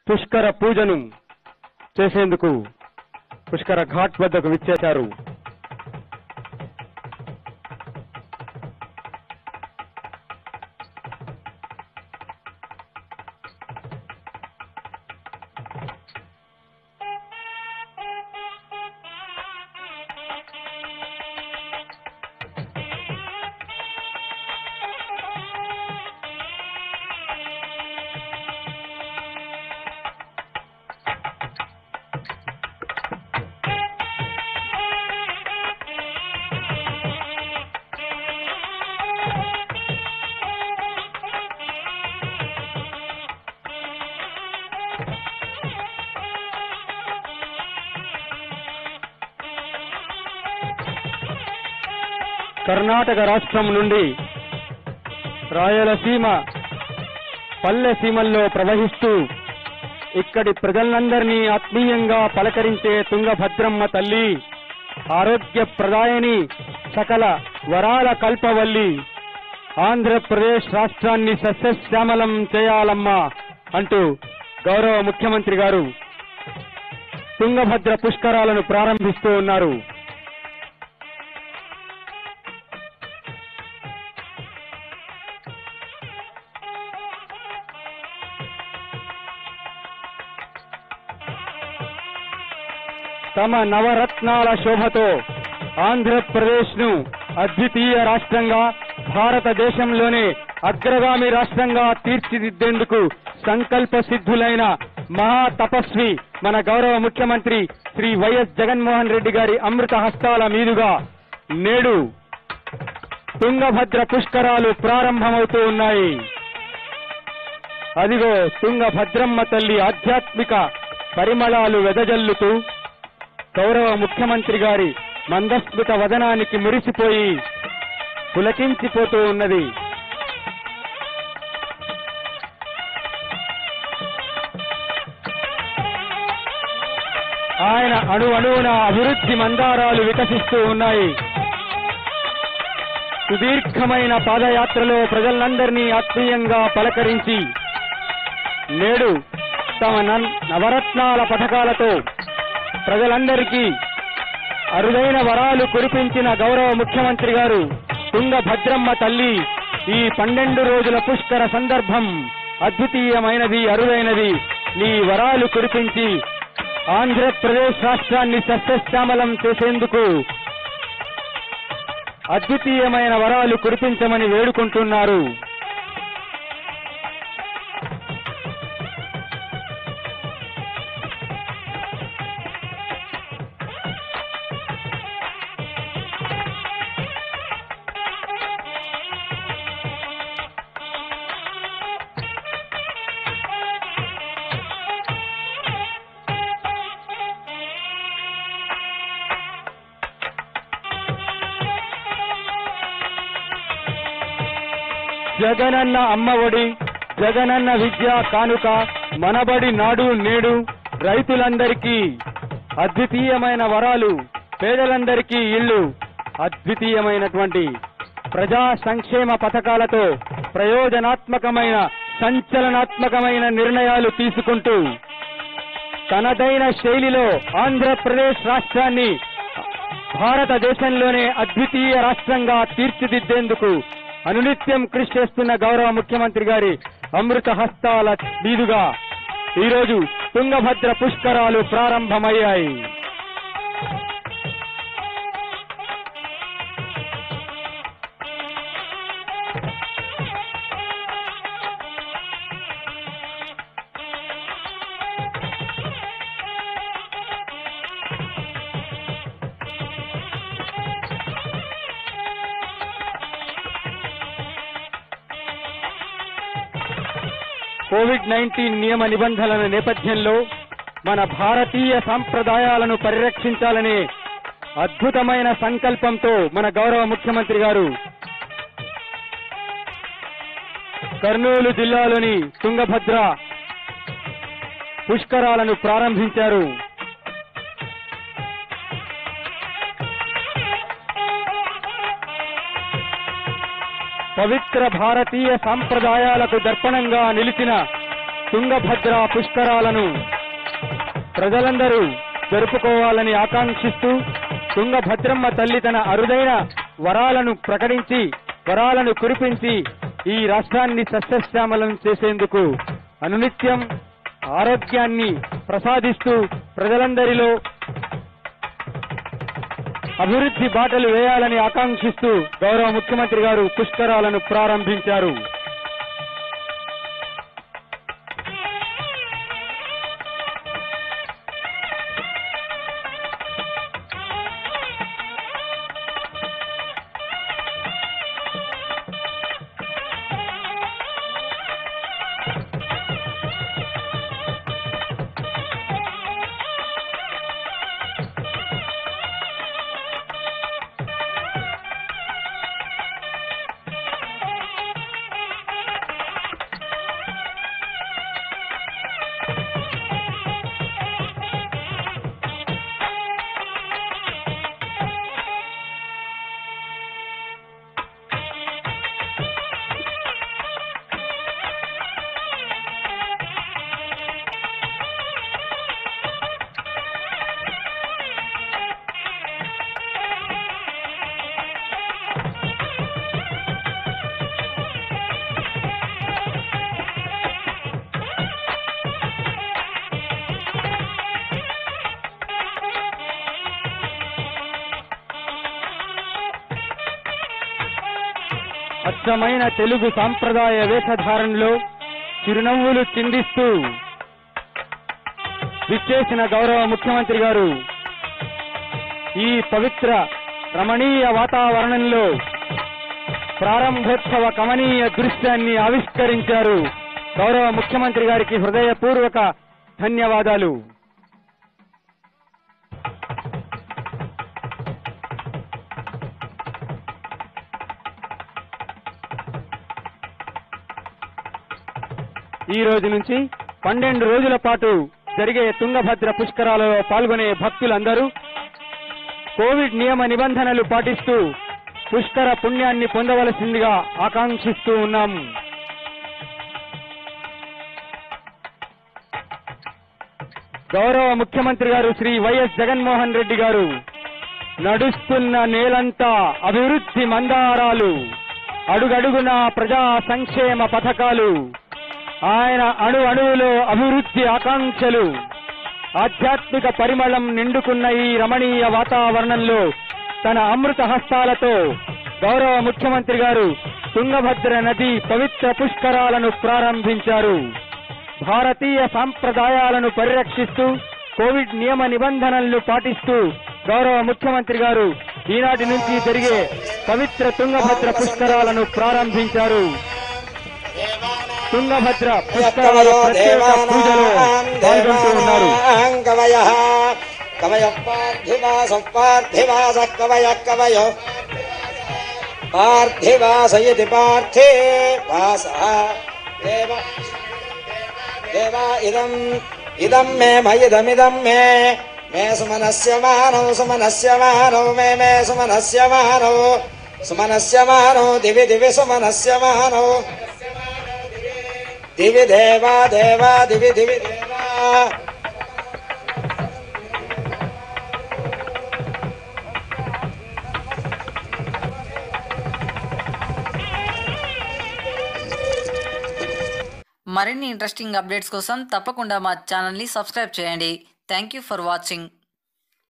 పుష్కర పూజను చేసేందుకు పుష్కర ఘాట్ వద్దకు విచ్చేశారు కర్ణాటక రాష్ట్రం నుండి రాయలసీమ పల్లె సీమల్లో ప్రవహిస్తూ ఇక్కడి ప్రజలందరినీ ఆత్మీయంగా పలకరించే తుంగభద్రమ్మ తల్లి ఆరోగ్య ప్రదాయని సకల వరాల కల్పవల్లి ఆంధ్రప్రదేశ్ రాష్ట్రాన్ని సస్యశ్యామలం చేయాలమ్మా అంటూ గౌరవ ముఖ్యమంత్రి గారు తుంగభద్ర పుష్కరాలను ప్రారంభిస్తూ ఉన్నారు తమ నవరత్నాల శోభతో ఆంధ్రప్రదేశ్ ను అద్వితీయ రాష్ట్రంగా భారతదేశంలోనే అగ్రగామి రాష్ట్రంగా తీర్చిదిద్దేందుకు సంకల్ప సిద్ధులైన మహా తపస్వి మన గౌరవ ముఖ్యమంత్రి శ్రీ వైఎస్ జగన్మోహన్ రెడ్డి గారి అమృత హస్తాల మీదుగా నేడు తుంగభద్ర పుష్కరాలు ప్రారంభమవుతూ ఉన్నాయి అదిగో తుంగభద్రమ్మ తల్లి ఆధ్యాత్మిక పరిమళాలు వెదజల్లుతూ గౌరవ ముఖ్యమంత్రి గారి మందస్మిత వదనానికి మురిసిపోయి పులకించిపోతూ ఉన్నది ఆయన అణు అణువున అభివృద్ధి మందారాలు వికసిస్తూ ఉన్నాయి సుదీర్ఘమైన పాదయాత్రలో ప్రజలందరినీ ఆత్మీయంగా పలకరించి నేడు తమ నన్- నవరత్నాల పథకాలతో ప్రజలందరికీ అరుదైన వరాలు కురిపించిన గౌరవ ముఖ్యమంత్రి గారు తుంగభద్రమ్మ తల్లి ఈ పన్నెండు రోజుల పుష్కర సందర్భం అద్వితీయమైనది అరుదైనది నీ వరాలు కురిపించి ఆంధ్రప్రదేశ్ రాష్ట్రాన్ని సస్యశ్యామలం చేసేందుకు అద్వితీయమైన వరాలు కురిపించమని వేడుకుంటున్నారు జగనన్న అమ్మఒడి జగనన్న విద్య కానుక మనబడి నాడు నేడు రైతులందరికీ అద్వితీయమైన వరాలు పేదలందరికీ ఇళ్ళు అద్వితీయమైనటువంటి ప్రజా సంక్షేమ పథకాలతో ప్రయోజనాత్మకమైన సంచలనాత్మకమైన నిర్ణయాలు తీసుకుంటూ తనదైన శైలిలో ఆంధ్రప్రదేశ్ రాష్ట్రాన్ని భారతదేశంలోనే అద్వితీయ రాష్ట్రంగా తీర్చిదిద్దేందుకు అనునిత్యం కృషి చేస్తున్న గౌరవ ముఖ్యమంత్రి గారి అమృత హస్తాల మీదుగా ఈరోజు తుంగభద్ర పుష్కరాలు ప్రారంభమయ్యాయి కోవిడ్ నైన్టీన్ నియమ నిబంధనల నేపథ్యంలో మన భారతీయ సాంప్రదాయాలను పరిరక్షించాలనే అద్భుతమైన సంకల్పంతో మన గౌరవ ముఖ్యమంత్రి గారు కర్నూలు జిల్లాలోని తుంగభద్ర పుష్కరాలను ప్రారంభించారు పవిత్ర భారతీయ సాంప్రదాయాలకు దర్పణంగా నిలిచిన తుంగభద్ర పుష్కరాలను ప్రజలందరూ జరుపుకోవాలని ఆకాంక్షిస్తూ తుంగభద్రమ్మ తల్లి తన అరుదైన వరాలను ప్రకటించి వరాలను కురిపించి ఈ రాష్ట్రాన్ని సస్యశ్యామలం చేసేందుకు అనునిత్యం ఆరోగ్యాన్ని ప్రసాదిస్తూ ప్రజలందరిలో అభివృద్ధి బాటలు వేయాలని ఆకాంక్షిస్తూ గౌరవ ముఖ్యమంత్రి గారు పుష్కరాలను ప్రారంభించారు అచ్చమైన తెలుగు సాంప్రదాయ వేషధారణలో చిరునవ్వులు చిందిస్తూ విచ్చేసిన గౌరవ ముఖ్యమంత్రి గారు ఈ పవిత్ర రమణీయ వాతావరణంలో ప్రారంభోత్సవ కమనీయ దృశ్యాన్ని ఆవిష్కరించారు గౌరవ ముఖ్యమంత్రి గారికి హృదయపూర్వక ధన్యవాదాలు ఈ రోజు నుంచి పన్నెండు రోజుల పాటు జరిగే తుంగభద్ర పుష్కరాలలో పాల్గొనే భక్తులందరూ కోవిడ్ నియమ నిబంధనలు పాటిస్తూ పుష్కర పుణ్యాన్ని పొందవలసిందిగా ఆకాంక్షిస్తూ ఉన్నాము గౌరవ ముఖ్యమంత్రి గారు శ్రీ వైఎస్ జగన్మోహన్ రెడ్డి గారు నడుస్తున్న నేలంతా అభివృద్ధి మందారాలు అడుగడుగున ప్రజా సంక్షేమ పథకాలు ఆయన అణు అణువులో అభివృద్ధి ఆకాంక్షలు ఆధ్యాత్మిక పరిమళం నిండుకున్న ఈ రమణీయ వాతావరణంలో తన అమృత హస్తాలతో గౌరవ ముఖ్యమంత్రి గారు తుంగభద్ర నది పవిత్ర పుష్కరాలను ప్రారంభించారు భారతీయ సాంప్రదాయాలను పరిరక్షిస్తూ కోవిడ్ నియమ నిబంధనలను పాటిస్తూ గౌరవ ముఖ్యమంత్రి గారు ఈనాటి నుంచి జరిగే పవిత్ర తుంగభద్ర పుష్కరాలను ప్రారంభించారు తుంగభద్ర పుష్కరాల ప్రత్యేక పూజలో పాల్గొంటూ ఉన్నారు కవయ కవయ పార్థివాస పార్థివాస కవయ కవయ పార్థివాస ఇది పార్థే వాస దేవ దేవ ఇదం ఇదం మే మయిదమిదం మే మే సుమనస్య మానౌ సుమనస్య మానౌ మే మే సుమనస్య మానౌ సుమనస్య మానౌ దివి దివి సుమనస్య మానౌ దివి దేవా దేవా దివి దివి దేవా మరిన్ని ఇంట్రెస్టింగ్ అప్డేట్స్ కోసం తప్పకుండా మా ఛానల్ని సబ్స్క్రైబ్ చేయండి థ్యాంక్ యూ ఫర్ వాచింగ్